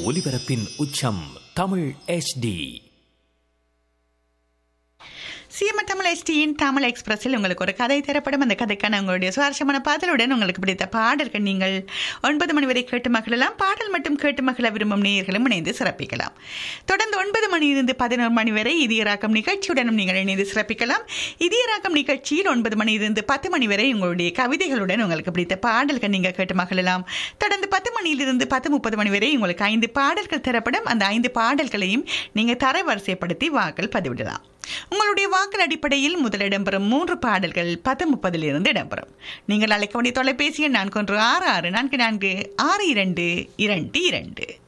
ஒலிபரப்பின் உச்சம் Tamil HD C M Tamil எஸ்டியின் தமிழ் எக்ஸ்பிரஸில் உங்களுக்கு ஒரு கதை தரப்படும் அந்த கதைக்கான உங்களுடைய சுவாரஸ்யமான பாடலுடன் உங்களுக்கு பிடித்த பாடல்கள் நீங்கள் ஒன்பது மணி வரை கேட்டு மகிழலாம் பாடல் மட்டும் கேட்டு மகிழ விரும்பும் நேயர்களும் இணைந்து சிறப்பிக்கலாம் தொடர்ந்து ஒன்பது மணியிலிருந்து பதினோரு மணி வரை இதயராக்கம் நிகழ்ச்சியுடனும் நீங்கள் இணைந்து சிறப்பிக்கலாம் இதயராக்கம் நிகழ்ச்சியில் ஒன்பது மணியிலிருந்து பத்து மணி வரை உங்களுடைய கவிதைகளுடன் உங்களுக்கு பிடித்த பாடல்கள் நீங்கள் கேட்டு மகிழலாம் தொடர்ந்து பத்து மணியிலிருந்து பத்து முப்பது மணி வரை உங்களுக்கு ஐந்து பாடல்கள் தரப்படும் அந்த ஐந்து பாடல்களையும் நீங்கள் தரவரிசைப்படுத்தி வாக்கள் பதிவிடலாம் உங்களுடைய வாக்கள் அடிப்படையில் முதல் இடம்பெறும் மூன்று பாடல்கள் பத்து முப்பதிலிருந்து இடம்பெறும் நீங்கள் அழைக்க வேண்டிய தொலைபேசி எண் நான்கு ஒன்று ஆறு ஆறு நான்கு நான்கு ஆறு இரண்டு இரண்டு இரண்டு